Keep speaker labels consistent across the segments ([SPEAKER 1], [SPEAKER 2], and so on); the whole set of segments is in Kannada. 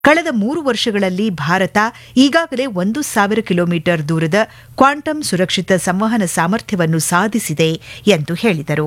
[SPEAKER 1] ಕಳೆದ ಮೂರು ವರ್ಷಗಳಲ್ಲಿ ಭಾರತ ಈಗಾಗಲೇ ಒಂದು ಸಾವಿರ ಕಿಲೋಮೀಟರ್ ದೂರದ ಕ್ವಾಂಟಮ್ ಸುರಕ್ಷಿತ ಸಂವಹನ ಸಾಮರ್ಥ್ಯವನ್ನು ಸಾಧಿಸಿದೆ ಎಂದು ಹೇಳಿದರು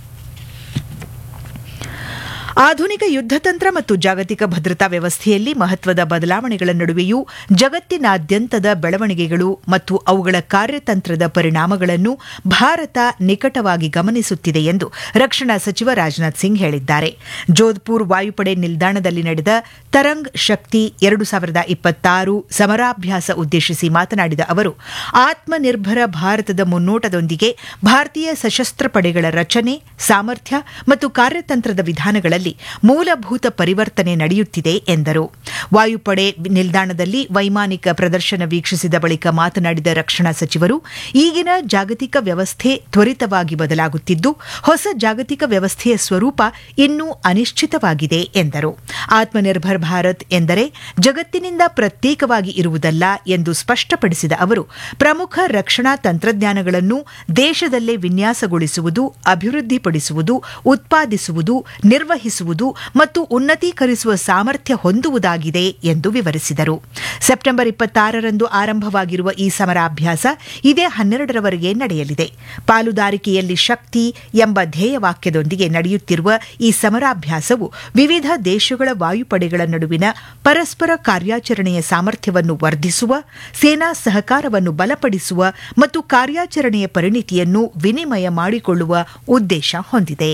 [SPEAKER 1] ಆಧುನಿಕ ಯುದ್ಧತಂತ್ರ ಮತ್ತು ಜಾಗತಿಕ ಭದ್ರತಾ ವ್ಯವಸ್ಥೆಯಲ್ಲಿ ಮಹತ್ವದ ಬದಲಾವಣೆಗಳ ನಡುವೆಯೂ ಜಗತ್ತಿನಾದ್ಯಂತದ ಬೆಳವಣಿಗೆಗಳು ಮತ್ತು ಅವುಗಳ ಕಾರ್ಯತಂತ್ರದ ಪರಿಣಾಮಗಳನ್ನು ಭಾರತ ನಿಕಟವಾಗಿ ಗಮನಿಸುತ್ತಿದೆ ಎಂದು ರಕ್ಷಣಾ ಸಚಿವ ರಾಜನಾಥ್ ಸಿಂಗ್ ಹೇಳಿದ್ದಾರೆ ಜೋಧ್ಪುರ್ ವಾಯುಪಡೆ ನಿಲ್ದಾಣದಲ್ಲಿ ನಡೆದ ತರಂಗ್ ಶಕ್ತಿ ಎರಡು ಸಾವಿರದ ಇಪ್ಪತ್ತಾರು ಸಮರಾಭ್ಯಾಸ ಉದ್ದೇಶಿಸಿ ಮಾತನಾಡಿದ ಅವರು ಆತ್ಮನಿರ್ಭರ ಭಾರತದ ಮುನ್ನೋಟದೊಂದಿಗೆ ಭಾರತೀಯ ಸಶಸ್ತ್ರ ಪಡೆಗಳ ರಚನೆ ಸಾಮರ್ಥ್ಯ ಮತ್ತು ಕಾರ್ಯತಂತ್ರದ ವಿಧಾನಗಳಲ್ಲಿ ಮೂಲಭೂತ ಪರಿವರ್ತನೆ ನಡೆಯುತ್ತಿದೆ ಎಂದರು ವಾಯುಪಡೆ ನಿಲ್ದಾಣದಲ್ಲಿ ವೈಮಾನಿಕ ಪ್ರದರ್ಶನ ವೀಕ್ಷಿಸಿದ ಬಳಿಕ ಮಾತನಾಡಿದ ರಕ್ಷಣಾ ಸಚಿವರು ಈಗಿನ ಜಾಗತಿಕ ವ್ಯವಸ್ಥೆ ತ್ವರಿತವಾಗಿ ಬದಲಾಗುತ್ತಿದ್ದು ಹೊಸ ಜಾಗತಿಕ ವ್ಯವಸ್ಥೆಯ ಸ್ವರೂಪ ಇನ್ನೂ ಅನಿಶ್ಚಿತವಾಗಿದೆ ಎಂದರು ಆತ್ಮನಿರ್ಭರ್ ಭಾರತ್ ಎಂದರೆ ಜಗತ್ತಿನಿಂದ ಪ್ರತ್ಯೇಕವಾಗಿ ಇರುವುದಲ್ಲ ಎಂದು ಸ್ಪಷ್ಟಪಡಿಸಿದ ಅವರು ಪ್ರಮುಖ ರಕ್ಷಣಾ ತಂತ್ರಜ್ಞಾನಗಳನ್ನು ದೇಶದಲ್ಲೇ ವಿನ್ಯಾಸಗೊಳಿಸುವುದು ಅಭಿವೃದ್ಧಿಪಡಿಸುವುದು ಉತ್ಪಾದಿಸುವುದು ನಿರ್ವಹಿಸುವುದು ಮತ್ತು ಉನ್ನತೀಕರಿಸುವ ಸಾಮರ್ಥ್ಯ ಹೊಂದುವುದಾಗಿದೆ ಎಂದು ವಿವರಿಸಿದರು ಸೆಪ್ಟೆಂಬರ್ ಇಪ್ಪತ್ತಾರರಂದು ಆರಂಭವಾಗಿರುವ ಈ ಸಮರಾಭ್ಯಾಸ ಇದೇ ಹನ್ನೆರಡರವರೆಗೆ ನಡೆಯಲಿದೆ ಪಾಲುದಾರಿಕೆಯಲ್ಲಿ ಶಕ್ತಿ ಎಂಬ ಧ್ಯೇಯವಾಕ್ಯದೊಂದಿಗೆ ನಡೆಯುತ್ತಿರುವ ಈ ಸಮರಾಭ್ಯಾಸವು ವಿವಿಧ ದೇಶಗಳ ವಾಯುಪಡೆಗಳ ನಡುವಿನ ಪರಸ್ಪರ ಕಾರ್ಯಾಚರಣೆಯ ಸಾಮರ್ಥ್ಯವನ್ನು ವರ್ಧಿಸುವ ಸೇನಾ ಸಹಕಾರವನ್ನು ಬಲಪಡಿಸುವ ಮತ್ತು ಕಾರ್ಯಾಚರಣೆಯ ಪರಿಣಿತಿಯನ್ನು ವಿನಿಮಯ ಮಾಡಿಕೊಳ್ಳುವ ಉದ್ದೇಶ ಹೊಂದಿದೆ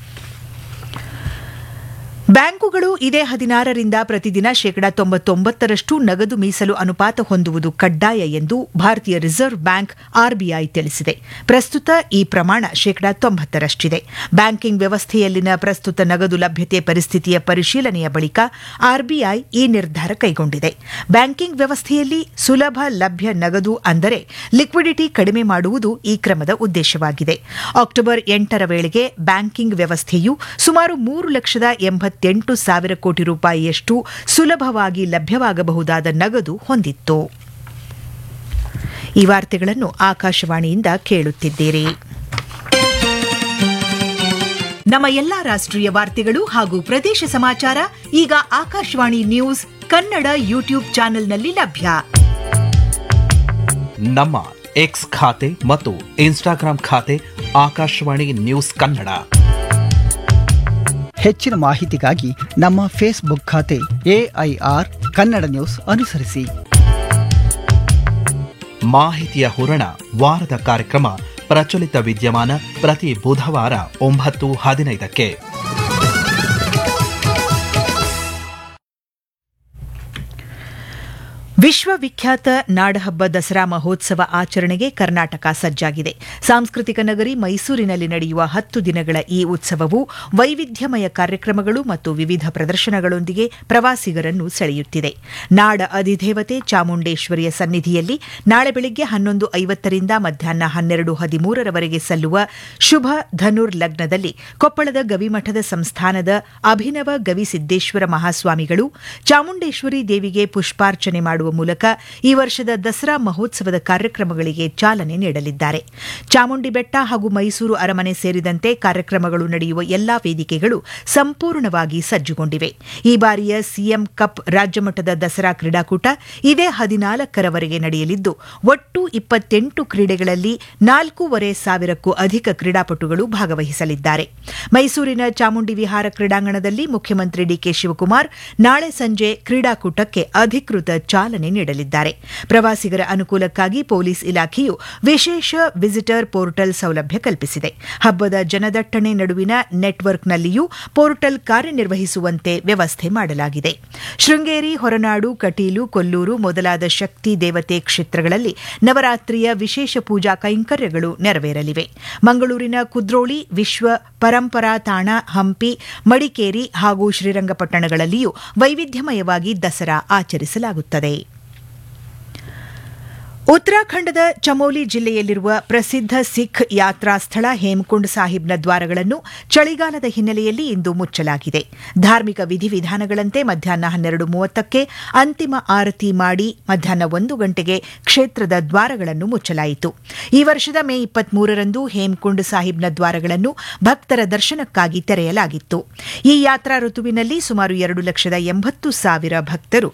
[SPEAKER 1] ಬ್ಯಾಂಕುಗಳು ಇದೇ ಹದಿನಾರರಿಂದ ಪ್ರತಿದಿನ ಶೇಕಡಾ ತೊಂಬತ್ತೊಂಬತ್ತರಷ್ಟು ನಗದು ಮೀಸಲು ಅನುಪಾತ ಹೊಂದುವುದು ಕಡ್ಡಾಯ ಎಂದು ಭಾರತೀಯ ರಿಸರ್ವ್ ಬ್ಯಾಂಕ್ ಆರ್ಬಿಐ ತಿಳಿಸಿದೆ ಪ್ರಸ್ತುತ ಈ ಪ್ರಮಾಣ ಶೇಕಡಾ ತೊಂಬತ್ತರಷ್ಟಿದೆ ಬ್ಯಾಂಕಿಂಗ್ ವ್ಯವಸ್ಥೆಯಲ್ಲಿನ ಪ್ರಸ್ತುತ ನಗದು ಲಭ್ಯತೆ ಪರಿಸ್ಥಿತಿಯ ಪರಿಶೀಲನೆಯ ಬಳಿಕ ಆರ್ಬಿಐ ಈ ನಿರ್ಧಾರ ಕೈಗೊಂಡಿದೆ ಬ್ಯಾಂಕಿಂಗ್ ವ್ಯವಸ್ಥೆಯಲ್ಲಿ ಸುಲಭ ಲಭ್ಯ ನಗದು ಅಂದರೆ ಲಿಕ್ವಿಡಿಟಿ ಕಡಿಮೆ ಮಾಡುವುದು ಈ ಕ್ರಮದ ಉದ್ದೇಶವಾಗಿದೆ ಅಕ್ಟೋಬರ್ ಎಂಟರ ವೇಳೆಗೆ ಬ್ಯಾಂಕಿಂಗ್ ವ್ಯವಸ್ಥೆಯು ಸುಮಾರು ಮೂರು ಲಕ್ಷದ ಎಂಬತ್ತೆಂಟು ಸಾವಿರ ಕೋಟಿ ರೂಪಾಯಿಯಷ್ಟು ಸುಲಭವಾಗಿ ಲಭ್ಯವಾಗಬಹುದಾದ ನಗದು ಹೊಂದಿತ್ತು ಈ ವಾರ್ತೆಗಳನ್ನು ಆಕಾಶವಾಣಿಯಿಂದ ಕೇಳುತ್ತಿದ್ದೀರಿ ನಮ್ಮ ಎಲ್ಲಾ ರಾಷ್ಟ್ರೀಯ ವಾರ್ತೆಗಳು ಹಾಗೂ ಪ್ರದೇಶ ಸಮಾಚಾರ ಈಗ ಆಕಾಶವಾಣಿ ನ್ಯೂಸ್ ಕನ್ನಡ ಯೂಟ್ಯೂಬ್ ಚಾನೆಲ್ನಲ್ಲಿ ಲಭ್ಯ
[SPEAKER 2] ನಮ್ಮ ಎಕ್ಸ್ ಖಾತೆ ಮತ್ತು ಇನ್ಸ್ಟಾಗ್ರಾಂ ಖಾತೆ ಆಕಾಶವಾಣಿ ನ್ಯೂಸ್ ಕನ್ನಡ
[SPEAKER 3] ಹೆಚ್ಚಿನ ಮಾಹಿತಿಗಾಗಿ ನಮ್ಮ ಫೇಸ್ಬುಕ್ ಖಾತೆ ಎಐಆರ್ ಕನ್ನಡ ನ್ಯೂಸ್ ಅನುಸರಿಸಿ
[SPEAKER 2] ಮಾಹಿತಿಯ ಹೂರಣ ವಾರದ ಕಾರ್ಯಕ್ರಮ ಪ್ರಚಲಿತ ವಿದ್ಯಮಾನ ಪ್ರತಿ ಬುಧವಾರ ಒಂಬತ್ತು ಹದಿನೈದಕ್ಕೆ
[SPEAKER 1] ವಿಶ್ವವಿಖ್ಯಾತ ನಾಡಹಬ್ಬ ದಸರಾ ಮಹೋತ್ಸವ ಆಚರಣೆಗೆ ಕರ್ನಾಟಕ ಸಜ್ಜಾಗಿದೆ ಸಾಂಸ್ಕೃತಿಕ ನಗರಿ ಮೈಸೂರಿನಲ್ಲಿ ನಡೆಯುವ ಹತ್ತು ದಿನಗಳ ಈ ಉತ್ಸವವು ವೈವಿಧ್ಯಮಯ ಕಾರ್ಯಕ್ರಮಗಳು ಮತ್ತು ವಿವಿಧ ಪ್ರದರ್ಶನಗಳೊಂದಿಗೆ ಪ್ರವಾಸಿಗರನ್ನು ಸೆಳೆಯುತ್ತಿದೆ ನಾಡ ಅಧಿದೇವತೆ ಚಾಮುಂಡೇಶ್ವರಿಯ ಸನ್ನಿಧಿಯಲ್ಲಿ ನಾಳೆ ಬೆಳಗ್ಗೆ ಹನ್ನೊಂದು ಐವತ್ತರಿಂದ ಮಧ್ಯಾಹ್ನ ಹನ್ನೆರಡು ಹದಿಮೂರರವರೆಗೆ ಸಲ್ಲುವ ಶುಭ ಧನುರ್ ಲಗ್ನದಲ್ಲಿ ಕೊಪ್ಪಳದ ಗವಿಮಠದ ಸಂಸ್ಥಾನದ ಅಭಿನವ ಗವಿಸಿದ್ದೇಶ್ವರ ಮಹಾಸ್ವಾಮಿಗಳು ಚಾಮುಂಡೇಶ್ವರಿ ದೇವಿಗೆ ಪುಷ್ಪಾರ್ಚನೆ ಮಾಡುವ ಮೂಲಕ ಈ ವರ್ಷದ ದಸರಾ ಮಹೋತ್ಸವದ ಕಾರ್ಯಕ್ರಮಗಳಿಗೆ ಚಾಲನೆ ನೀಡಲಿದ್ದಾರೆ ಚಾಮುಂಡಿ ಬೆಟ್ಟ ಹಾಗೂ ಮೈಸೂರು ಅರಮನೆ ಸೇರಿದಂತೆ ಕಾರ್ಯಕ್ರಮಗಳು ನಡೆಯುವ ಎಲ್ಲಾ ವೇದಿಕೆಗಳು ಸಂಪೂರ್ಣವಾಗಿ ಸಜ್ಜುಗೊಂಡಿವೆ ಈ ಬಾರಿಯ ಸಿಎಂ ಕಪ್ ರಾಜ್ಯಮಟ್ಟದ ದಸರಾ ಕ್ರೀಡಾಕೂಟ ಇದೇ ಹದಿನಾಲ್ಕರವರೆಗೆ ನಡೆಯಲಿದ್ದು ಒಟ್ಟು ಇಪ್ಪತ್ತೆಂಟು ಕ್ರೀಡೆಗಳಲ್ಲಿ ನಾಲ್ಕೂವರೆ ಸಾವಿರಕ್ಕೂ ಅಧಿಕ ಕ್ರೀಡಾಪಟುಗಳು ಭಾಗವಹಿಸಲಿದ್ದಾರೆ ಮೈಸೂರಿನ ಚಾಮುಂಡಿ ವಿಹಾರ ಕ್ರೀಡಾಂಗಣದಲ್ಲಿ ಮುಖ್ಯಮಂತ್ರಿ ಡಿಕೆ ಶಿವಕುಮಾರ್ ನಾಳೆ ಸಂಜೆ ಕ್ರೀಡಾಕೂಟಕ್ಕೆ ಅಧಿಕೃತ ಚಾಲನೆ ನೀಡಲಿದ್ದಾರೆ ಪ್ರವಾಸಿಗರ ಅನುಕೂಲಕ್ಕಾಗಿ ಪೊಲೀಸ್ ಇಲಾಖೆಯು ವಿಶೇಷ ವಿಸಿಟರ್ ಪೋರ್ಟಲ್ ಸೌಲಭ್ಯ ಕಲ್ಪಿಸಿದೆ ಹಬ್ಬದ ಜನದಟ್ಟಣೆ ನಡುವಿನ ನೆಟ್ವರ್ಕ್ನಲ್ಲಿಯೂ ಪೋರ್ಟಲ್ ಕಾರ್ಯನಿರ್ವಹಿಸುವಂತೆ ವ್ಯವಸ್ಥೆ ಮಾಡಲಾಗಿದೆ ಶೃಂಗೇರಿ ಹೊರನಾಡು ಕಟೀಲು ಕೊಲ್ಲೂರು ಮೊದಲಾದ ಶಕ್ತಿ ದೇವತೆ ಕ್ಷೇತ್ರಗಳಲ್ಲಿ ನವರಾತ್ರಿಯ ವಿಶೇಷ ಪೂಜಾ ಕೈಂಕರ್ಯಗಳು ನೆರವೇರಲಿವೆ ಮಂಗಳೂರಿನ ಕುದ್ರೋಳಿ ವಿಶ್ವ ಪರಂಪರಾ ತಾಣ ಹಂಪಿ ಮಡಿಕೇರಿ ಹಾಗೂ ಶ್ರೀರಂಗಪಟ್ಟಣಗಳಲ್ಲಿಯೂ ವೈವಿಧ್ಯಮಯವಾಗಿ ದಸರಾ ಆಚರಿಸಲಾಗುತ್ತದೆ ಉತ್ತರಾಖಂಡದ ಚಮೋಲಿ ಜಿಲ್ಲೆಯಲ್ಲಿರುವ ಪ್ರಸಿದ್ಧ ಸಿಖ್ ಯಾತ್ರಾ ಸ್ಥಳ ಹೇಮಕುಂಡ್ ಸಾಹಿಬ್ನ ದ್ವಾರಗಳನ್ನು ಚಳಿಗಾಲದ ಹಿನ್ನೆಲೆಯಲ್ಲಿ ಇಂದು ಮುಚ್ಚಲಾಗಿದೆ ಧಾರ್ಮಿಕ ವಿಧಿವಿಧಾನಗಳಂತೆ ಮಧ್ಯಾಹ್ನ ಹನ್ನೆರಡು ಮೂವತ್ತಕ್ಕೆ ಅಂತಿಮ ಆರತಿ ಮಾಡಿ ಮಧ್ಯಾಹ್ನ ಒಂದು ಗಂಟೆಗೆ ಕ್ಷೇತ್ರದ ದ್ವಾರಗಳನ್ನು ಮುಚ್ಚಲಾಯಿತು ಈ ವರ್ಷದ ಮೇ ಇಪ್ಪತ್ಮೂರರಂದು ಹೇಮಕುಂಡ್ ಸಾಹಿಬ್ನ ದ್ವಾರಗಳನ್ನು ಭಕ್ತರ ದರ್ಶನಕ್ಕಾಗಿ ತೆರೆಯಲಾಗಿತ್ತು ಈ ಯಾತ್ರಾ ಋತುವಿನಲ್ಲಿ ಸುಮಾರು ಎರಡು ಲಕ್ಷದ ಎಂಬತ್ತು ಸಾವಿರ ಭಕ್ತರು